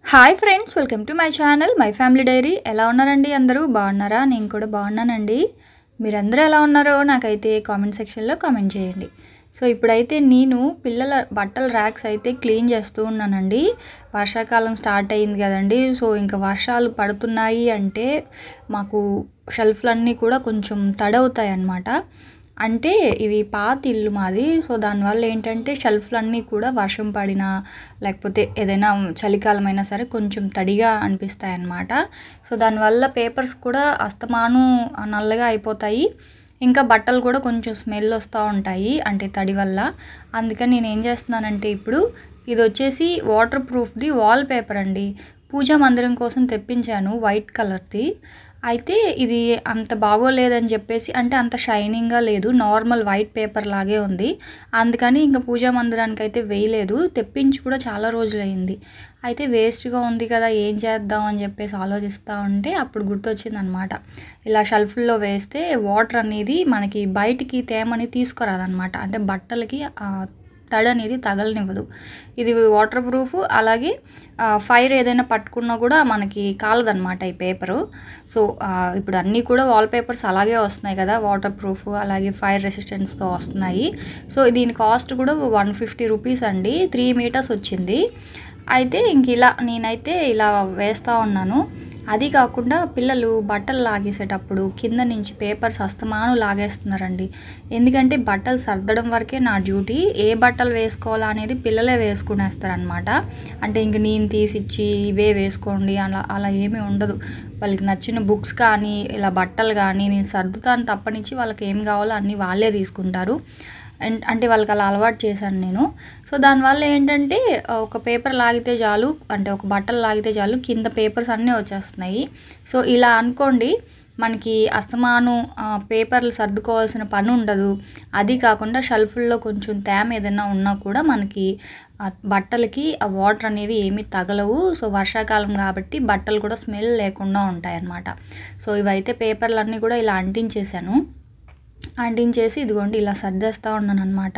hi friends welcome to my channel my family diary ఎలా ఉన్నారండి అందరూ బాగున్నారా నేను కూడా బాగున్నానండి మీరందరూ ఎలా ఉన్నారో నాకైతే కామెంట్ సెక్షన్లో కామెంట్ చేయండి సో ఇప్పుడైతే నేను పిల్లల బట్టల ర్యాక్స్ అయితే క్లీన్ చేస్తూ ఉన్నానండి వర్షాకాలం స్టార్ట్ అయింది కదండి సో ఇంకా వర్షాలు పడుతున్నాయి అంటే మాకు షెల్ఫ్లన్నీ కూడా కొంచెం తడవుతాయి అన్నమాట అంటే ఇవి పాత ఇల్లు మాది సో దానివల్ల ఏంటంటే షెల్ఫ్లన్నీ కూడా వర్షం పడినా లేకపోతే ఏదైనా చలికాలం అయినా సరే కొంచెం తడిగా అనిపిస్తాయి అన్నమాట సో దానివల్ల పేపర్స్ కూడా అస్తమాను నల్లగా అయిపోతాయి ఇంకా బట్టలు కూడా కొంచెం స్మెల్ వస్తూ ఉంటాయి అంటే తడి వల్ల అందుకని నేను ఏం చేస్తున్నానంటే ఇప్పుడు ఇది వచ్చేసి వాటర్ ప్రూఫ్ది వాల్ పేపర్ అండి పూజా మందిరం కోసం తెప్పించాను వైట్ కలర్ది అయితే ఇది అంత బాగోలేదని చెప్పేసి అంటే అంత షైనింగ్గా లేదు నార్మల్ వైట్ పేపర్ లాగే ఉంది అందుకని ఇంకా పూజా మందిరానికి అయితే వేయలేదు తెప్పించి కూడా చాలా రోజులైంది అయితే వేస్ట్గా ఉంది కదా ఏం చేద్దాం అని చెప్పేసి ఆలోచిస్తూ ఉంటే అప్పుడు గుర్తొచ్చింది అనమాట ఇలా షెల్ఫ్లో వేస్తే వాటర్ అనేది మనకి బయటికి తేమని తీసుకురాదనమాట అంటే బట్టలకి తడి అనేది తగలనివ్వదు ఇది వాటర్ ప్రూఫ్ అలాగే ఫైర్ ఏదైనా పట్టుకున్నా కూడా మనకి కాలదనమాట ఈ పేపరు సో ఇప్పుడు అన్నీ కూడా వాల్ పేపర్స్ అలాగే వస్తున్నాయి కదా వాటర్ ప్రూఫ్ అలాగే ఫైర్ రెసిస్టెన్స్తో వస్తున్నాయి సో దీని కాస్ట్ కూడా వన్ ఫిఫ్టీ రూపీస్ అండి త్రీ మీటర్స్ వచ్చింది అయితే ఇంక ఇలా నేనైతే ఇలా వేస్తూ ఉన్నాను అది కాకుండా పిల్లలు బట్టలు లాగేసేటప్పుడు కింద నుంచి పేపర్స్ అస్తమాను లాగేస్తున్నారండి ఎందుకంటే బట్టలు సర్దడం వరకే నా డ్యూటీ ఏ బట్టలు వేసుకోవాలా అనేది పిల్లలే వేసుకునేస్తారనమాట అంటే ఇంక నేను తీసిచ్చి ఇవే వేసుకోండి అలా అలా ఏమీ ఉండదు వాళ్ళకి నచ్చిన బుక్స్ కానీ ఇలా బట్టలు కానీ నేను సర్దుతాను తప్పనిచ్చి వాళ్ళకి ఏం కావాలో అన్నీ వాళ్ళే తీసుకుంటారు అంటే వాళ్ళకి అలా అలవాటు చేశాను నేను సో దానివల్ల ఏంటంటే ఒక పేపర్ లాగితే చాలు అంటే ఒక బట్టలు లాగితే చాలు కింద పేపర్స్ అన్నీ వచ్చేస్తున్నాయి సో ఇలా అనుకోండి మనకి అస్తమాను పేపర్లు సర్దుకోవాల్సిన పని ఉండదు అది కాకుండా షెల్ఫ్ల్లో కొంచెం తేమ ఏదైనా ఉన్నా కూడా మనకి బట్టలకి ఆ వాటర్ అనేవి ఏమీ తగలవు సో వర్షాకాలం కాబట్టి బట్టలు కూడా స్మెల్ లేకుండా ఉంటాయన్నమాట సో ఇవైతే పేపర్లన్నీ కూడా ఇలా అంటించేశాను అంటించేసి ఇదిగోండి ఇలా సర్దేస్తూ ఉన్నాను అనమాట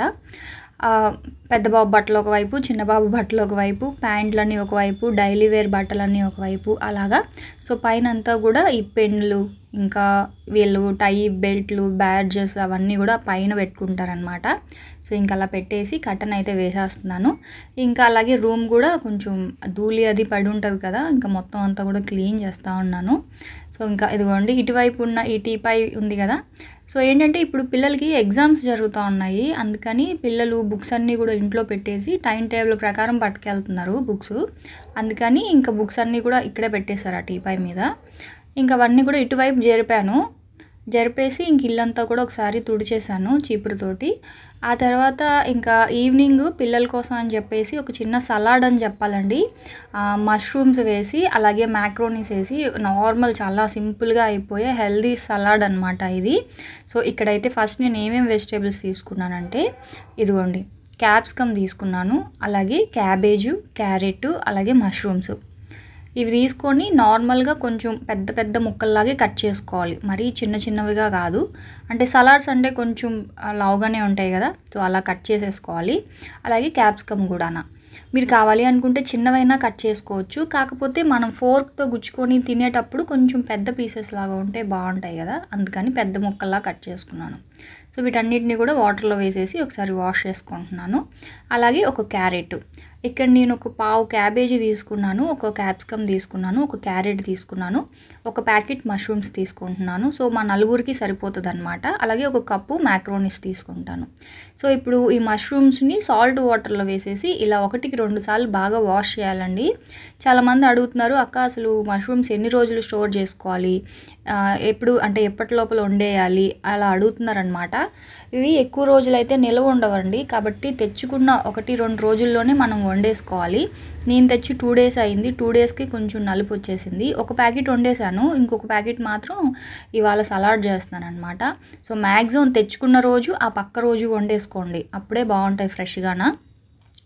పెద్ద బాబు బట్టలు ఒకవైపు చిన్న బాబు బట్టలు ఒకవైపు ప్యాంట్లన్నీ ఒకవైపు డైలీ వేర్ బట్టలన్నీ ఒకవైపు అలాగా సో పైన అంతా కూడా ఈ పెన్లు ఇంకా వీళ్ళు టై బెల్ట్లు బ్యాడ్జెస్ అవన్నీ కూడా పైన పెట్టుకుంటారనమాట సో ఇంకా అలా పెట్టేసి కట్టన్ అయితే వేసేస్తున్నాను ఇంకా అలాగే రూమ్ కూడా కొంచెం ధూళి అది పడి ఉంటుంది కదా ఇంకా మొత్తం అంతా కూడా క్లీన్ చేస్తూ ఉన్నాను సో ఇంకా ఇదిగోండి ఇటువైపు ఉన్న ఈ టీపై ఉంది కదా సో ఏంటంటే ఇప్పుడు పిల్లలకి ఎగ్జామ్స్ జరుగుతూ ఉన్నాయి అందుకని పిల్లలు బుక్స్ అన్నీ కూడా ఇంట్లో పెట్టేసి టైం టేబుల్ ప్రకారం పట్టుకెళ్తున్నారు బుక్స్ అందుకని ఇంకా బుక్స్ అన్నీ కూడా ఇక్కడే పెట్టేశారు ఆ టీపై మీద ఇంకా అవన్నీ కూడా ఇటువైపు జరిపాను జరిపేసి ఇంక ఇల్లంతా కూడా ఒకసారి తుడిచేశాను చీపురుతోటి ఆ తర్వాత ఇంకా ఈవినింగ్ పిల్లల కోసం అని చెప్పేసి ఒక చిన్న సలాడ్ అని చెప్పాలండి మష్రూమ్స్ వేసి అలాగే మ్యాక్రోనీస్ వేసి నార్మల్ చాలా సింపుల్గా అయిపోయే హెల్దీ సలాడ్ అనమాట ఇది సో ఇక్కడైతే ఫస్ట్ నేను ఏమేమి వెజిటేబుల్స్ తీసుకున్నానంటే ఇదిగోండి క్యాప్సికమ్ తీసుకున్నాను అలాగే క్యాబేజు క్యారెట్ అలాగే మష్రూమ్స్ ఇవి తీసుకొని నార్మల్గా కొంచెం పెద్ద పెద్ద ముక్కల్లాగే కట్ చేసుకోవాలి మరీ చిన్న చిన్నవిగా కాదు అంటే సలాడ్స్ అంటే కొంచెం లావుగానే ఉంటాయి కదా సో అలా కట్ చేసేసుకోవాలి అలాగే క్యాప్సికమ్ కూడానా మీరు కావాలి అనుకుంటే చిన్నవైనా కట్ చేసుకోవచ్చు కాకపోతే మనం ఫోర్క్తో గుచ్చుకొని తినేటప్పుడు కొంచెం పెద్ద పీసెస్ లాగా ఉంటే బాగుంటాయి కదా అందుకని పెద్ద ముక్కల్లా కట్ చేసుకున్నాను సో వీటన్నిటిని కూడా వాటర్లో వేసేసి ఒకసారి వాష్ చేసుకుంటున్నాను అలాగే ఒక క్యారెట్ ఇక్కడ నేను ఒక పావు క్యాబేజీ తీసుకున్నాను ఒక క్యాప్సికమ్ తీసుకున్నాను ఒక క్యారెట్ తీసుకున్నాను ఒక ప్యాకెట్ మష్రూమ్స్ తీసుకుంటున్నాను సో మా నలుగురికి సరిపోతుంది అనమాట అలాగే ఒక కప్పు మ్యాక్రోనిస్ తీసుకుంటాను సో ఇప్పుడు ఈ మష్రూమ్స్ని సాల్ట్ వాటర్లో వేసేసి ఇలా ఒకటికి రెండు సార్లు బాగా వాష్ చేయాలండి చాలామంది అడుగుతున్నారు అక్క అసలు మష్రూమ్స్ ఎన్ని రోజులు స్టోర్ చేసుకోవాలి ఎప్పుడు అంటే ఎప్పటి లోపల వండేయాలి అలా అడుగుతున్నారనమాట ఇవి ఎక్కువ రోజులైతే నిల్వ ఉండవండి కాబట్టి తెచ్చుకున్న ఒకటి రెండు రోజుల్లోనే మనం వండేసుకోవాలి నేను తెచ్చి టూ డేస్ అయింది టూ డేస్కి కొంచెం నలుపు వచ్చేసింది ఒక ప్యాకెట్ వండేసాను ఇంకొక ప్యాకెట్ మాత్రం ఇవాళ సలాడ్ చేస్తున్నాను అనమాట సో మ్యాక్సిమం తెచ్చుకున్న రోజు ఆ పక్క రోజు వండేసుకోండి అప్పుడే బాగుంటాయి ఫ్రెష్గానా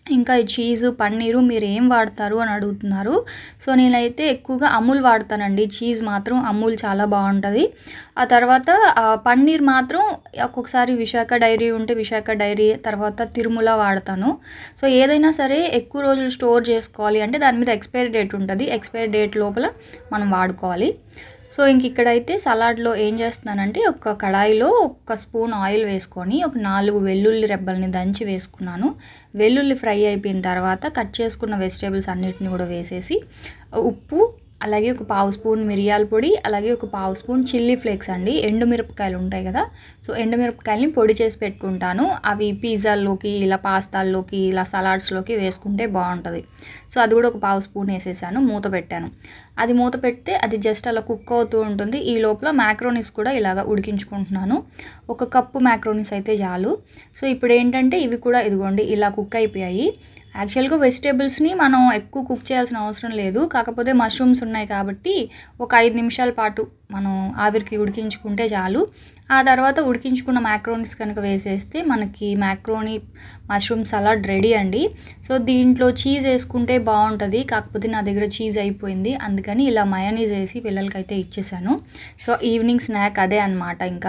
ఇంకా ఈ చీజు పన్నీరు మీరు ఏం వాడతారు అని అడుగుతున్నారు సో నేనైతే ఎక్కువగా అమూల్ వాడతానండి చీజ్ మాత్రం అమూల్ చాలా బాగుంటుంది ఆ తర్వాత ఆ పన్నీర్ మాత్రం ఒక్కొక్కసారి విశాఖ డైరీ ఉంటే విశాఖ డైరీ తర్వాత తిరుమల వాడతాను సో ఏదైనా సరే ఎక్కువ రోజులు స్టోర్ చేసుకోవాలి అంటే దాని మీద ఎక్స్పైరీ డేట్ ఉంటుంది ఎక్స్పైరీ డేట్ లోపల మనం వాడుకోవాలి సో ఇంక ఇక్కడైతే సలాడ్లో ఏం చేస్తున్నానంటే ఒక కడాయిలో ఒక స్పూన్ ఆయిల్ వేసుకొని ఒక నాలుగు వెల్లుల్లి రెబ్బల్ని దంచి వేసుకున్నాను వెల్లుల్లి ఫ్రై అయిపోయిన తర్వాత కట్ చేసుకున్న వెజిటేబుల్స్ అన్నిటిని కూడా వేసేసి ఉప్పు అలాగే ఒక పావు స్పూన్ మిరియాల పొడి అలాగే ఒక పావు స్పూన్ చిల్లీ ఫ్లేక్స్ అండి ఎండుమిరపకాయలు ఉంటాయి కదా సో ఎండుమిరపకాయలని పొడి చేసి పెట్టుకుంటాను అవి పిజ్జాల్లోకి ఇలా పాస్తాల్లోకి ఇలా సలాడ్స్లోకి వేసుకుంటే బాగుంటుంది సో అది కూడా ఒక పావు స్పూన్ వేసేసాను మూత పెట్టాను అది మూత పెడితే అది జస్ట్ అలా కుక్ అవుతూ ఉంటుంది ఈ లోపల మ్యాక్రోనిస్ కూడా ఇలాగ ఉడికించుకుంటున్నాను ఒక కప్పు మ్యాక్రోనిస్ అయితే చాలు సో ఇప్పుడు ఏంటంటే ఇవి కూడా ఇదిగోండి ఇలా కుక్ అయిపోయాయి యాక్చువల్గా వెజిటేబుల్స్ని మనం ఎక్కువ కుక్ చేయాల్సిన అవసరం లేదు కాకపోతే మష్రూమ్స్ ఉన్నాయి కాబట్టి ఒక ఐదు నిమిషాల పాటు మనం ఆవిరికి ఉడికించుకుంటే చాలు ఆ తర్వాత ఉడికించుకున్న మ్యాక్రోనిస్ కనుక వేసేస్తే మనకి మ్యాక్రోని మష్రూమ్ సలాడ్ రెడీ అండి సో దీంట్లో చీజ్ వేసుకుంటే బాగుంటుంది కాకపోతే నా దగ్గర చీజ్ అయిపోయింది అందుకని ఇలా మయోనీస్ వేసి పిల్లలకైతే ఇచ్చేసాను సో ఈవినింగ్ స్నాక్ అదే అనమాట ఇంకా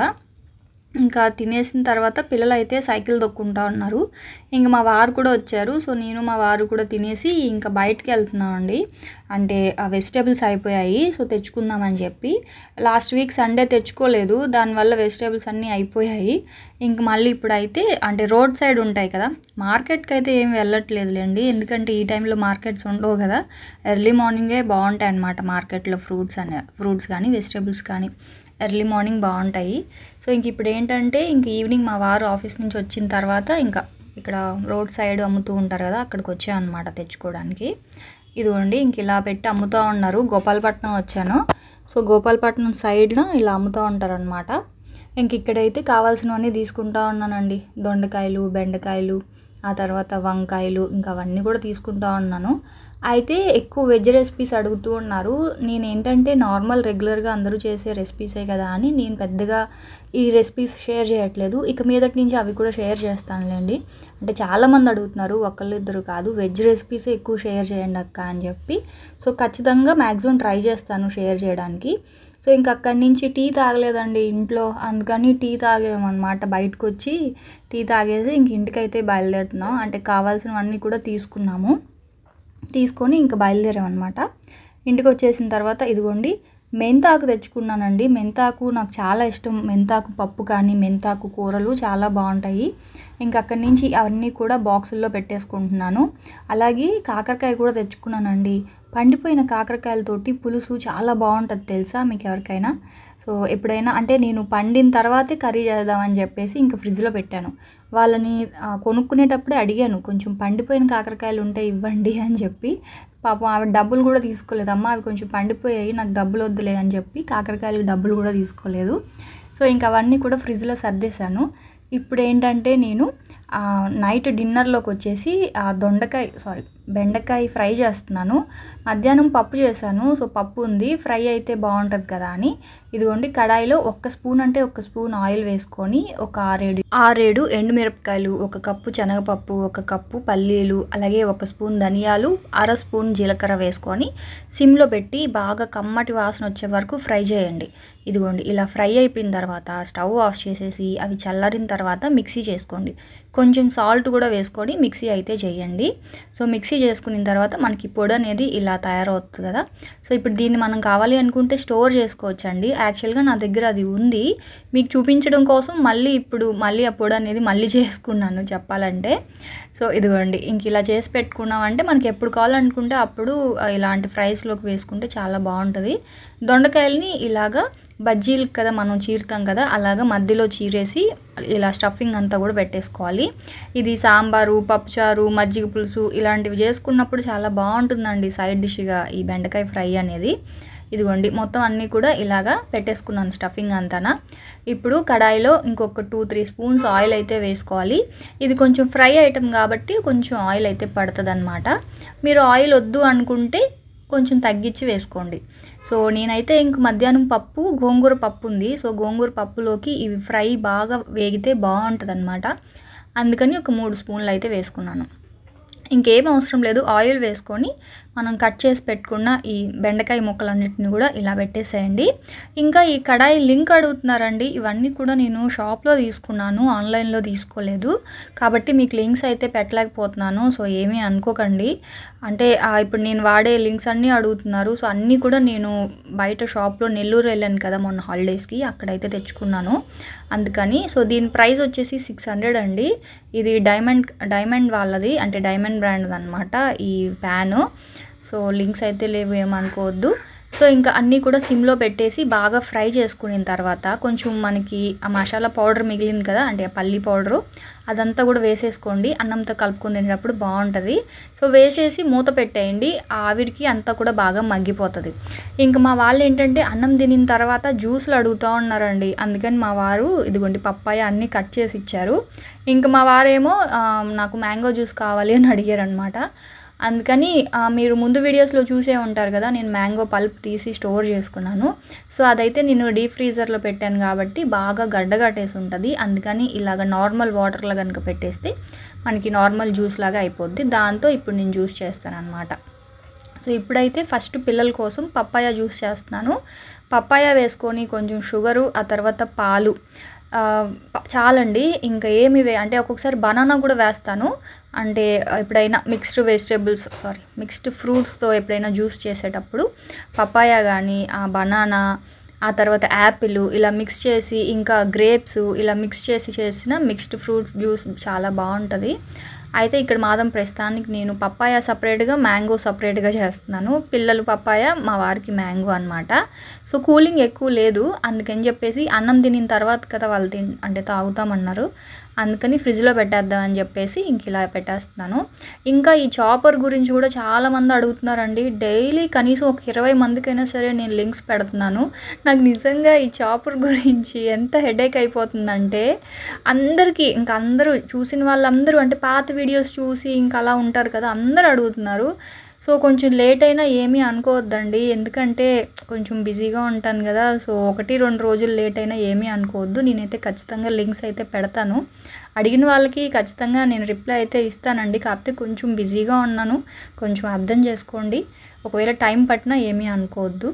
ఇంకా తినేసిన తర్వాత పిల్లలు అయితే సైకిల్ దొక్కుంటా ఉన్నారు ఇంక మా వారు కూడా వచ్చారు సో నేను మా వారు కూడా తినేసి ఇంకా బయటకు వెళ్తున్నామండి అంటే ఆ వెజిటేబుల్స్ అయిపోయాయి సో తెచ్చుకుందామని చెప్పి లాస్ట్ వీక్ సండే తెచ్చుకోలేదు దానివల్ల వెజిటేబుల్స్ అన్నీ అయిపోయాయి ఇంక మళ్ళీ ఇప్పుడైతే అంటే రోడ్ సైడ్ ఉంటాయి కదా మార్కెట్కి అయితే ఏం వెళ్ళట్లేదులేండి ఎందుకంటే ఈ టైంలో మార్కెట్స్ ఉండవు కదా ఎర్లీ మార్నింగే బాగుంటాయి అన్నమాట మార్కెట్లో ఫ్రూట్స్ అనే ఫ్రూట్స్ కానీ వెజిటేబుల్స్ కానీ ఎర్లీ మార్నింగ్ బాగుంటాయి సో ఇంక ఇప్పుడు ఏంటంటే ఇంక ఈవినింగ్ మా వారు ఆఫీస్ నుంచి వచ్చిన తర్వాత ఇంకా ఇక్కడ రోడ్ సైడ్ అమ్ముతూ ఉంటారు కదా అక్కడికి వచ్చాను అనమాట తెచ్చుకోవడానికి ఇదిగోండి ఇంక ఇలా పెట్టి అమ్ముతూ ఉన్నారు గోపాలపట్నం వచ్చాను సో గోపాలపట్నం సైడ్లో ఇలా అమ్ముతూ ఉంటారనమాట ఇంక ఇక్కడైతే కావాల్సినవన్నీ తీసుకుంటా ఉన్నానండి దొండకాయలు బెండకాయలు ఆ తర్వాత వంకాయలు ఇంకా అవన్నీ కూడా తీసుకుంటా ఉన్నాను అయితే ఎక్కువ వెజ్ రెసిపీస్ అడుగుతూ ఉన్నారు నేను ఏంటంటే నార్మల్ రెగ్యులర్గా అందరూ చేసే రెసిపీసే కదా అని నేను పెద్దగా ఈ రెసిపీస్ షేర్ చేయట్లేదు ఇక మీదటి నుంచి అవి కూడా షేర్ చేస్తానులేండి అంటే చాలామంది అడుగుతున్నారు ఒకళ్ళిద్దరు కాదు వెజ్ రెసిపీసే ఎక్కువ షేర్ చేయండి అక్క అని చెప్పి సో ఖచ్చితంగా మ్యాక్సిమం ట్రై చేస్తాను షేర్ చేయడానికి సో ఇంక అక్కడి నుంచి టీ తాగలేదండి ఇంట్లో అందుకని టీ తాగామన్నమాట బయటకు వచ్చి టీ తాగేసి ఇంక ఇంటికైతే బయలుదేరుతున్నాం అంటే కావాల్సినవన్నీ కూడా తీసుకున్నాము తీసుకొని ఇంకా బయలుదేరామన్నమాట ఇంటికి వచ్చేసిన తర్వాత ఇదిగోండి మెంతాకు తెచ్చుకున్నానండి మెంతాకు నాకు చాలా ఇష్టం మెంతాకు పప్పు కానీ మెంతాకు కూరలు చాలా బాగుంటాయి ఇంకా అక్కడి నుంచి అవన్నీ కూడా బాక్సుల్లో పెట్టేసుకుంటున్నాను అలాగే కాకరకాయ కూడా తెచ్చుకున్నానండి పండిపోయిన కాకరకాయలతోటి పులుసు చాలా బాగుంటుంది తెలుసా మీకు ఎవరికైనా సో ఎప్పుడైనా అంటే నేను పండిన తర్వాతే కర్రీ చేద్దామని చెప్పేసి ఇంకా ఫ్రిడ్జ్లో పెట్టాను వాళ్ళని ఆ, కొనుక్కునేటప్పుడే అడిగాను కొంచెం పండిపోయిన కాకరకాయలు ఉంటే ఇవ్వండి అని చెప్పి పాపం ఆవిడ డబ్బులు కూడా తీసుకోలేదు అమ్మ అవి కొంచెం పండిపోయాయి నాకు డబ్బులు వద్దులే అని చెప్పి కాకరకాయలకు డబ్బులు కూడా తీసుకోలేదు సో ఇంకా అవన్నీ కూడా ఫ్రిడ్జ్లో సర్దేశాను ఇప్పుడు ఏంటంటే నేను ఆ, నైట్ డిన్నర్లోకి వచ్చేసి ఆ దొండకాయ సారీ బెండకాయ ఫ్రై చేస్తున్నాను మధ్యాహ్నం పప్పు చేశాను సో పప్పు ఉంది ఫ్రై అయితే బాగుంటుంది కదా అని ఇదిగోండి కడాయిలో ఒక్క స్పూన్ అంటే ఒక స్పూన్ ఆయిల్ వేసుకొని ఒక ఆరేడు ఆరేడు ఎండుమిరపకాయలు ఒక కప్పు శనగపప్పు ఒక కప్పు పల్లీలు అలాగే ఒక స్పూన్ ధనియాలు అర స్పూన్ జీలకర్ర వేసుకొని సిమ్లో పెట్టి బాగా కమ్మటి వాసన వచ్చే వరకు ఫ్రై చేయండి ఇదిగోండి ఇలా ఫ్రై అయిపోయిన తర్వాత స్టవ్ ఆఫ్ చేసేసి అవి చల్లారిన తర్వాత మిక్సీ చేసుకోండి కొంచెం సాల్ట్ కూడా వేసుకొని మిక్సీ అయితే చేయండి సో మిక్సీ చేసుకున్న తర్వాత మనకి పొడి అనేది ఇలా తయారవుతుంది కదా సో ఇప్పుడు దీన్ని మనం కావాలి అనుకుంటే స్టోర్ చేసుకోవచ్చు అండి యాక్చువల్గా నా దగ్గర అది ఉంది మీకు చూపించడం కోసం మళ్ళీ ఇప్పుడు మళ్ళీ ఆ పొడి అనేది మళ్ళీ చేసుకున్నాను చెప్పాలంటే సో ఇదిగోండి ఇంక ఇలా చేసి పెట్టుకున్నామంటే మనకి ఎప్పుడు కావాలనుకుంటే అప్పుడు ఆ, ఇలాంటి ఫ్రైస్లోకి వేసుకుంటే చాలా బాగుంటుంది దొండకాయలని ఇలాగా బజ్జీలకు కదా మనం చీరుతాం కదా అలాగా మధ్యలో చీరేసి ఇలా స్టఫింగ్ అంతా కూడా పెట్టేసుకోవాలి ఇది సాంబారు పప్పుచారు మజ్జిగ పులుసు ఇలాంటివి చేసుకున్నప్పుడు చాలా బాగుంటుందండి సైడ్ డిష్గా ఈ బెండకాయ ఫ్రై అనేది ఇదిగోండి మొత్తం అన్నీ కూడా ఇలాగా పెట్టేసుకున్నాను స్టఫింగ్ అంతానా ఇప్పుడు కడాయిలో ఇంకొక టూ త్రీ స్పూన్స్ ఆయిల్ అయితే వేసుకోవాలి ఇది కొంచెం ఫ్రై ఐటమ్ కాబట్టి కొంచెం ఆయిల్ అయితే పడుతుంది మీరు ఆయిల్ వద్దు అనుకుంటే కొంచెం తగ్గించి వేసుకోండి సో నేనైతే ఇంక మధ్యాహ్నం పప్పు గోంగూర పప్పు ఉంది సో గోంగూర పప్పులోకి ఇవి ఫ్రై బాగా వేగితే బాగుంటుంది అనమాట అందుకని ఒక మూడు స్పూన్లు అయితే వేసుకున్నాను ఇంకేం అవసరం లేదు ఆయిల్ వేసుకొని మనం కట్ చేసి పెట్టుకున్న ఈ బెండకాయ ముక్కలన్నిటిని కూడా ఇలా పెట్టేసేయండి ఇంకా ఈ కడాయి లింక్ అడుగుతున్నారండి ఇవన్నీ కూడా నేను షాప్లో తీసుకున్నాను ఆన్లైన్లో తీసుకోలేదు కాబట్టి మీకు లింక్స్ అయితే పెట్టలేకపోతున్నాను సో ఏమీ అనుకోకండి అంటే ఆ, ఇప్పుడు నేను వాడే లింక్స్ అన్నీ అడుగుతున్నారు సో అన్నీ కూడా నేను బయట షాప్లో నెల్లూరు వెళ్ళాను కదా మొన్న హాలిడేస్కి అక్కడైతే తెచ్చుకున్నాను అందుకని సో దీని ప్రైస్ వచ్చేసి సిక్స్ హండ్రెడ్ అండి ఇది డైమండ్ డైమండ్ వాళ్ళది అంటే డైమండ్ బ్రాండ్ అనమాట ఈ ప్యాను సో లింక్స్ అయితే లేవు ఏమనుకోవద్దు సో ఇంకా అన్నీ కూడా సిమ్లో పెట్టేసి బాగా ఫ్రై చేసుకున్న తర్వాత కొంచెం మనకి ఆ మసాలా పౌడర్ మిగిలింది కదా అంటే ఆ పల్లి పౌడరు అదంతా కూడా వేసేసుకోండి అన్నంతో కలుపుకొని తినేటప్పుడు బాగుంటుంది సో వేసేసి మూత పెట్టేయండి ఆ ఆవిరికి అంతా కూడా బాగా మగ్గిపోతుంది ఇంకా మా వాళ్ళు ఏంటంటే అన్నం తినిన తర్వాత జ్యూస్లు అడుగుతూ ఉన్నారండి అందుకని మా వారు ఇదిగోండి పప్పాయ అన్నీ కట్ చేసి ఇచ్చారు ఇంకా మా వారేమో ఆ, నాకు మ్యాంగో జ్యూస్ కావాలి అని అడిగారు అనమాట అందుకని ఆ, మీరు ముందు వీడియోస్లో చూసే ఉంటారు కదా నేను మ్యాంగో పల్ప్ తీసి స్టోర్ చేసుకున్నాను సో అదైతే నేను డీప్ ఫ్రీజర్లో పెట్టాను కాబట్టి బాగా గడ్డగట్టేసి ఉంటుంది అందుకని ఇలాగ నార్మల్ వాటర్లో కనుక పెట్టేస్తే మనకి నార్మల్ జ్యూస్ లాగా అయిపోద్ది దాంతో ఇప్పుడు నేను జ్యూస్ చేస్తాను అనమాట సో ఇప్పుడైతే ఫస్ట్ పిల్లల కోసం పప్పాయ జ్యూస్ చేస్తున్నాను పప్పాయ వేసుకొని కొంచెం షుగరు ఆ తర్వాత పాలు ఆ, ప- చాలండి ఇంకా ఏమి వే అంటే ఒక్కొక్కసారి బనానా కూడా వేస్తాను అంటే ఎప్పుడైనా మిక్స్డ్ వెజిటేబుల్స్ సారీ మిక్స్డ్ ఫ్రూట్స్తో ఎప్పుడైనా జ్యూస్ చేసేటప్పుడు పపాయ కానీ ఆ బనానా ఆ తర్వాత యాపిల్ ఇలా మిక్స్ చేసి ఇంకా గ్రేప్స్ ఇలా మిక్స్ చేసి చేసిన మిక్స్డ్ ఫ్రూట్స్ జ్యూస్ చాలా బాగుంటుంది అయితే ఇక్కడ మాదం ప్రస్తుతానికి నేను పప్పాయ సపరేట్గా మ్యాంగో సపరేట్గా చేస్తున్నాను పిల్లలు పప్పాయ మా వారికి మ్యాంగో అనమాట సో కూలింగ్ ఎక్కువ లేదు అందుకని చెప్పేసి అన్నం తినిన తర్వాత కదా వాళ్ళు తిన్ అంటే తాగుతామన్నారు అందుకని ఫ్రిడ్జ్లో పెట్టేద్దామని చెప్పేసి ఇంక ఇలా పెట్టేస్తున్నాను ఇంకా ఈ చాపర్ గురించి కూడా చాలామంది అడుగుతున్నారండి డైలీ కనీసం ఒక ఇరవై మందికైనా సరే నేను లింక్స్ పెడుతున్నాను నాకు నిజంగా ఈ చాపర్ గురించి ఎంత హెడేక్ అయిపోతుందంటే అందరికీ ఇంకా అందరూ చూసిన వాళ్ళందరూ అంటే పాత వీడియోస్ చూసి ఇంకా అలా ఉంటారు కదా అందరూ అడుగుతున్నారు సో కొంచెం లేట్ అయినా ఏమీ అనుకోవద్దండి ఎందుకంటే కొంచెం బిజీగా ఉంటాను కదా సో ఒకటి రెండు రోజులు లేట్ అయినా ఏమీ అనుకోవద్దు నేనైతే ఖచ్చితంగా లింక్స్ అయితే పెడతాను అడిగిన వాళ్ళకి ఖచ్చితంగా నేను రిప్లై అయితే ఇస్తానండి కాకపోతే కొంచెం బిజీగా ఉన్నాను కొంచెం అర్థం చేసుకోండి ఒకవేళ టైం పట్టినా ఏమీ అనుకోవద్దు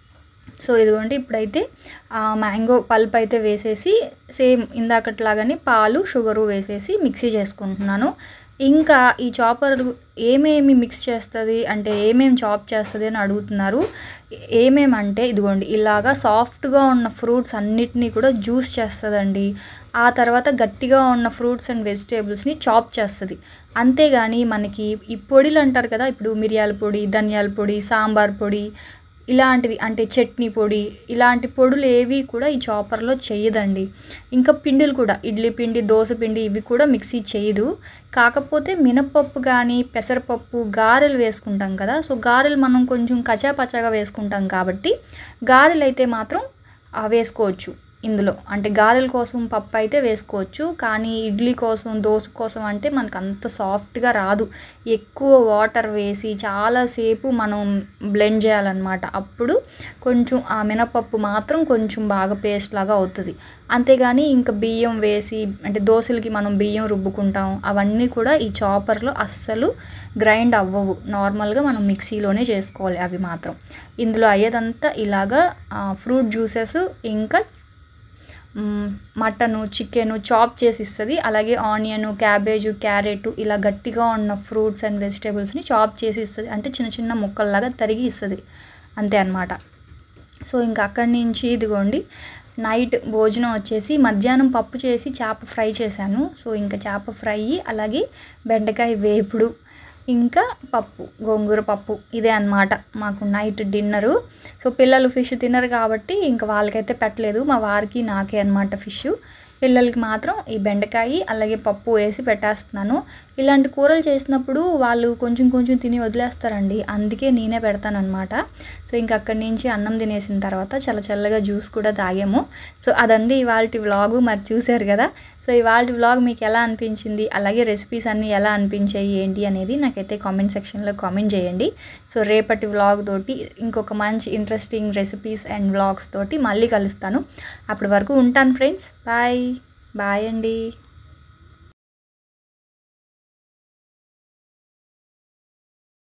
సో ఇదిగోండి ఇప్పుడైతే ఆ మ్యాంగో పల్ప్ అయితే వేసేసి సేమ్ ఇందాకట్లాగానే పాలు షుగరు వేసేసి మిక్సీ చేసుకుంటున్నాను ఇంకా ఈ చాపర్ ఏమేమి మిక్స్ చేస్తుంది అంటే ఏమేమి చాప్ చేస్తుంది అని అడుగుతున్నారు ఏమేమంటే ఇదిగోండి ఇలాగా సాఫ్ట్గా ఉన్న ఫ్రూట్స్ అన్నిటినీ కూడా జ్యూస్ చేస్తుందండి ఆ తర్వాత గట్టిగా ఉన్న ఫ్రూట్స్ అండ్ వెజిటేబుల్స్ని చాప్ చేస్తుంది అంతేగాని మనకి ఈ పొడిలు అంటారు కదా ఇప్పుడు మిరియాల పొడి ధనియాల పొడి సాంబార్ పొడి ఇలాంటివి అంటే చట్నీ పొడి ఇలాంటి పొడులు ఏవి కూడా ఈ చాపర్లో చేయదండి ఇంకా పిండిలు కూడా ఇడ్లీ పిండి దోశ పిండి ఇవి కూడా మిక్సీ చేయదు కాకపోతే మినపప్పు కానీ పెసరపప్పు గారెలు వేసుకుంటాం కదా సో గారెలు మనం కొంచెం కచాపచాగా వేసుకుంటాం కాబట్టి గారెలు అయితే మాత్రం ఆ, వేసుకోవచ్చు ఇందులో అంటే గారెల కోసం పప్పు అయితే వేసుకోవచ్చు కానీ ఇడ్లీ కోసం దోశ కోసం అంటే మనకు అంత సాఫ్ట్గా రాదు ఎక్కువ వాటర్ వేసి చాలాసేపు మనం బ్లెండ్ చేయాలన్నమాట అప్పుడు కొంచెం ఆ మినపప్పు మాత్రం కొంచెం బాగా పేస్ట్ లాగా అవుతుంది అంతేగాని ఇంకా బియ్యం వేసి అంటే దోశలకి మనం బియ్యం రుబ్బుకుంటాం అవన్నీ కూడా ఈ చాపర్లో అస్సలు గ్రైండ్ అవ్వవు నార్మల్గా మనం మిక్సీలోనే చేసుకోవాలి అవి మాత్రం ఇందులో అయ్యేదంతా ఇలాగా ఫ్రూట్ జ్యూసెస్ ఇంకా మ్, మటను చికెను చాప్ చేసి ఇస్తుంది అలాగే ఆనియన్ క్యాబేజు క్యారెట్ ఇలా గట్టిగా ఉన్న ఫ్రూట్స్ అండ్ వెజిటేబుల్స్ని చాప్ చేసి ఇస్తుంది అంటే చిన్న చిన్న ముక్కల్లాగా తరిగి ఇస్తుంది అంతే అన్నమాట సో ఇంకా అక్కడి నుంచి ఇదిగోండి నైట్ భోజనం వచ్చేసి మధ్యాహ్నం పప్పు చేసి చేప ఫ్రై చేశాను సో ఇంకా చేప ఫ్రై అలాగే బెండకాయ వేపుడు ఇంకా పప్పు గోంగూర పప్పు ఇదే అన్నమాట మాకు నైట్ డిన్నరు సో పిల్లలు ఫిష్ తినరు కాబట్టి ఇంకా వాళ్ళకైతే పెట్టలేదు మా వారికి నాకే అన్నమాట ఫిష్ పిల్లలకి మాత్రం ఈ బెండకాయ అలాగే పప్పు వేసి పెట్టేస్తున్నాను ఇలాంటి కూరలు చేసినప్పుడు వాళ్ళు కొంచెం కొంచెం తిని వదిలేస్తారండి అందుకే నేనే పెడతానమాట సో ఇంక అక్కడి నుంచి అన్నం తినేసిన తర్వాత చల్ల చల్లగా జ్యూస్ కూడా తాగాము సో అదండి ఇవాళ వ్లాగు మరి చూశారు కదా సో ఇవాళ వ్లాగ్ మీకు ఎలా అనిపించింది అలాగే రెసిపీస్ అన్నీ ఎలా అనిపించాయి ఏంటి అనేది నాకైతే కామెంట్ సెక్షన్లో కామెంట్ చేయండి సో రేపటి వ్లాగ్ తోటి ఇంకొక మంచి ఇంట్రెస్టింగ్ రెసిపీస్ అండ్ వ్లాగ్స్ తోటి మళ్ళీ కలుస్తాను అప్పటి వరకు ఉంటాను ఫ్రెండ్స్ బాయ్ బాయ్ అండి